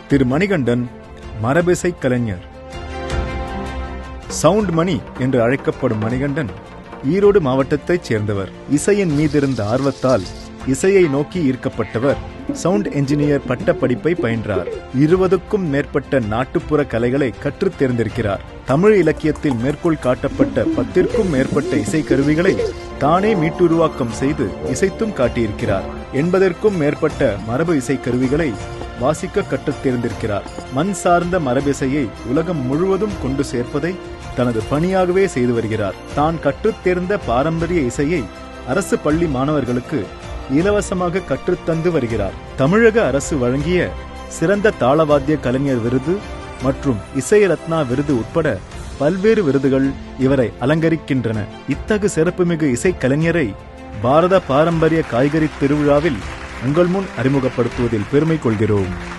திரு மணிகண்டன் மரபிசை கலைஞர் sound மணி என்று அழைக்கப்படும் மணிகண்டன் ஈரோடு மாவட்டத்தைச் சேர்ந்தவர் இசையின் மீதிருந்த ஆர்வத்தால் இசையை நோக்கி ஈர்க்கப்பட்டவர் சவுண்ட் என்ஜினியர் பட்ட படிப்பை பயின்றார் இருபதுக்கும் மேற்பட்ட நாட்டுப்புற கலைகளை கற்றுத் தேர்ந்திருக்கிறார் தமிழ் இலக்கியத்தில் மேற்கோள் காட்டப்பட்ட பத்திற்கும் மேற்பட்ட இசைக்கருவிகளை தானே மீட்டுருவாக்கம் செய்து இசைத்தும் காட்டியிருக்கிறார் எண்பதற்கும் மேற்பட்ட மரபு இசைக்கருவிகளை வாசிக்க கற்றுத் தேர்ந்திருக்கிறார் மண் சார்ந்த மரபிசையை உலகம் முழுவதும் கொண்டு சேர்ப்பதை தனது பணியாகவே செய்து வருகிறார் தான் கற்றுத் தேர்ந்த பாரம்பரிய இசையை அரசு பள்ளி மாணவர்களுக்கு இலவசமாக கற்றுத்தந்து வருகிறார் தமிழக அரசு வழங்கிய சிறந்த தாளவாத்திய கலைஞர் விருது மற்றும் இசை ரத்னா விருது உட்பட பல்வேறு விருதுகள் இவரை அலங்கரிக்கின்றன இத்தகு சிறப்புமிகு இசை கலைஞரை பாரத பாரம்பரிய காய்கறி திருவிழாவில் உங்கள் முன் அறிமுகப்படுத்துவதில் பெருமை கொள்கிறோம்